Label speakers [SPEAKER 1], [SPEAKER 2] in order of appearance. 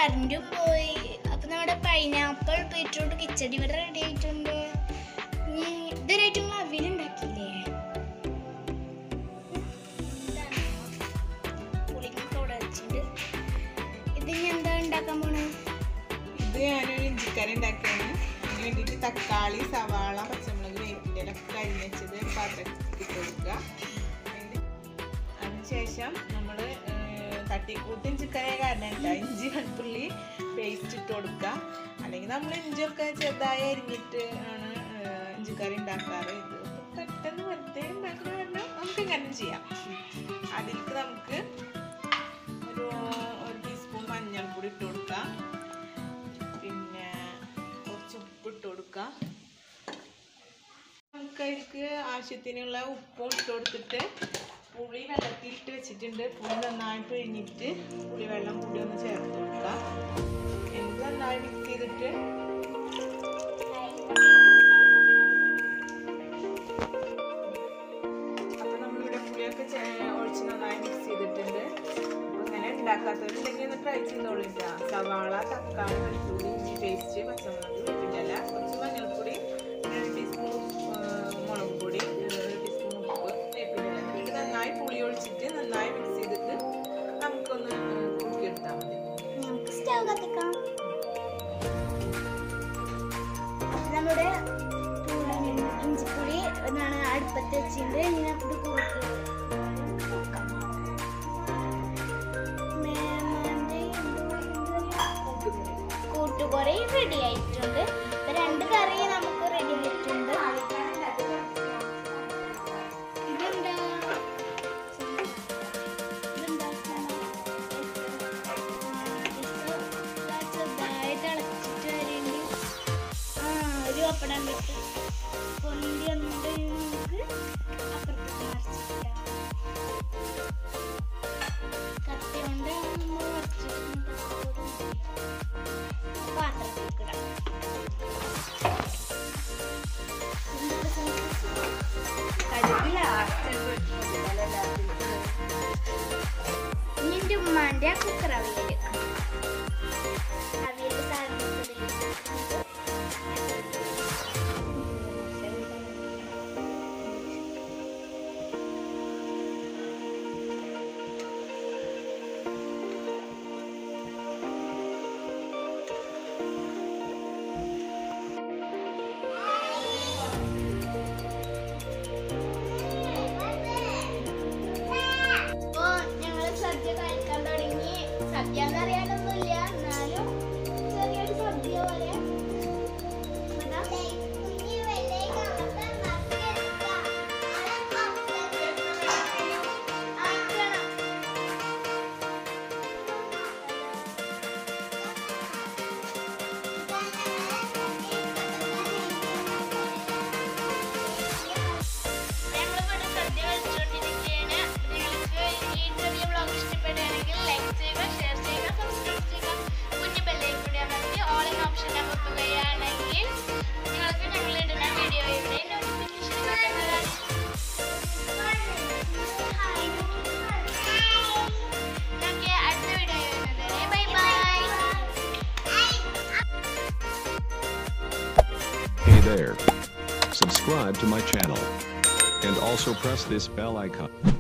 [SPEAKER 1] കറണ്ടും പോയി അപ്പൊ നമ്മുടെ പൈനാപ്പിൾ ബീട്രൂട്ട് കിച്ചടി ഇവിടെ റെഡി ആയിട്ടുണ്ട് ഇനി ഇതുവരെയായിട്ട് നിങ്ങൾ അവിലുണ്ടാക്കിയില്ലേ പുളിങ്ങൊക്കെ ഇവിടെ വെച്ചിട്ടുണ്ട് ഇത് ഇനി എന്താ ഉണ്ടാക്കാൻ പോണേ
[SPEAKER 2] ഇത് ഞാനൊരു ഇഞ്ചിക്കറി ഉണ്ടാക്കിയാണ് അതിന് വേണ്ടിയിട്ട് തക്കാളി സവാള പച്ചമുളക് വേപ്പിൻ്റെ ഇലൊക്കെ അരിഞ്ഞത് ഒരു പാത്രത്തിൽ ഇട്ട് കൊടുക്കുക അതിന് അതിനുശേഷം നമ്മൾ തട്ടിക്കൂട്ട് ഇഞ്ചിക്കറി കാരണം കേട്ടോ ഇഞ്ചി വെളുത്തുള്ളി പേസ്റ്റ് ഇട്ട് കൊടുക്കുക അല്ലെങ്കിൽ നമ്മൾ ഇഞ്ചിയൊക്കെ ചെറുതായി അരിഞ്ഞിട്ട് ആണ് ഏഹ്, ഇഞ്ചിക്കറി ഉണ്ടാക്കാറ് ഇത് പെട്ടെന്ന് വെറുതെ ഉണ്ടാക്കുന്ന കാരണം നമുക്ക് ഇങ്ങനെ ചെയ്യാം അതിലേക്ക് നമുക്ക് ഒരു ഒരു ടീസ്പൂൺ മഞ്ഞൾപ്പൊടി ഇട്ട് കൊടുക്കാം പിന്നെ കുറച്ച് ഉപ്പ് ഇട്ട് കൊടുക്കാം നമുക്ക് അതിലേക്ക് ആവശ്യത്തിനുള്ള ഉപ്പും ഇട്ട് കൊടുത്തിട്ട് പുളി വെള്ളത്തിലിട്ട് വെച്ചിട്ടുണ്ട് പുളി നന്നായി പിഴിഞ്ഞിട്ട് പുളി വെള്ളം കൂടി ഒന്ന് ചേർത്ത് കൊടുക്കാം എന്നിട്ട് നന്നായി മിക്സ് ചെയ്തിട്ട് അപ്പോൾ നമ്മളിവിടെ പുളിയൊക്കെ ചേ- ഒഴിച്ച് നന്നായി മിക്സ് ചെയ്തിട്ടുണ്ട് അപ്പോൾ ഇങ്ങനെ ഉണ്ടാക്കാത്തവരുണ്ടെങ്കിൽ ഒന്ന് ട്രൈ ചെയ്തോളൂ കേട്ടോ സവാള തക്കാളി വെളുത്തുള്ളി ഇഞ്ചി പേസ്റ്റ് പച്ചമുളക് വേപ്പിൻ്റെല കുറച്ച് മഞ്ഞൾപ്പൊടി രണ്ട് ടീസ്പൂൺ മുളക് പൊടി ഒരു ടീസ്പൂൺ ഉപ്പ് വേപ്പിൻ്റെല എന്നിട്ട് നന്നായി പുളി ഒഴിച്ചിട്ട് നന്നായി മിക്സ് ചെയ്തിട്ട് നമുക്കൊന്ന് കുറുക്കിയെടുത്താൽ മതി
[SPEAKER 1] നമുക്ക് സ്റ്റവ് കത്തിക്കാം അപ്പൊ നമ്മുടെ പുളി- ഇഞ്ചിപ്പുളി എന്താണ് അടുപ്പത്ത് വെച്ചിട്ടുണ്ട് ഇനി നമുക്ക് ഇത് കുറുക്ക് മേമാന്റെ കൂട്ടുകറി റെഡി ആയിട്ടുണ്ട് ഇപ്പൊ രണ്ട് കറി നമുക്ക് റെഡി ആയിട്ടുണ്ട് ഇതെന്താ ഇതെന്താ ചെറുതായിട്ട് ഇളച്ചിട്ട് വരേണ്ടി ആ ഒരു പപ്പടം കിട്ടും പൊന്തി വന്നിട്ട് നമുക്ക് അപ്പുറത്തേക്ക് മറിച്ചിട്ടാം കത്തി കൊണ്ട് നമ്മൾ മറിച്ചിട്ട് പാത്രത്തിലേക്ക് ഇടാം ഇനി എൻ്റെ ഉമ്മാൻ്റെ കുക്കർ അവിയൽ അവിയൽ സാധനത്തിൽ ഇപ്പോ ഞങ്ങള് സദ്യ കഴിക്കാൻ തുടങ്ങി സദ്യ എന്ന് അറിയാനൊന്നുമില്ല എന്നാലും ചെറിയൊരു സദ്യ പോലെ ഇതാ. ആക്കണം. ഞങ്ങളിവിടെ സദ്യ കഴിച്ചുകൊണ്ടിരിക്കുകയാണ് നിങ്ങൾക്ക് ഈ ചെറിയ വ്ളോഗ് ഇഷ്ടപ്പെടുകയാണെങ്കിൽ ലൈക്ക് ചെയ്യുക ഷെയർ ചെയ്യുക സബ്സ്ക്രൈബ് ചെയ്യുക കുഞ്ഞു ബെല്ലൈക്കൺ കൂടി അമർത്തി ഓൾ ഇൻ ഓപ്ഷൻ അമർത്തുകയാണെങ്കിൽ നിങ്ങൾക്ക് ഞങ്ങൾ ഇടുന്ന വീഡിയോയുടെ നോട്ടിഫിക്കേഷൻ കിട്ടുന്നതാണ് നമുക്ക് അടുത്ത വീഡിയോ വരുന്നത് bye bye
[SPEAKER 3] Hey there. Subscribe to my channel. And also press this bell icon.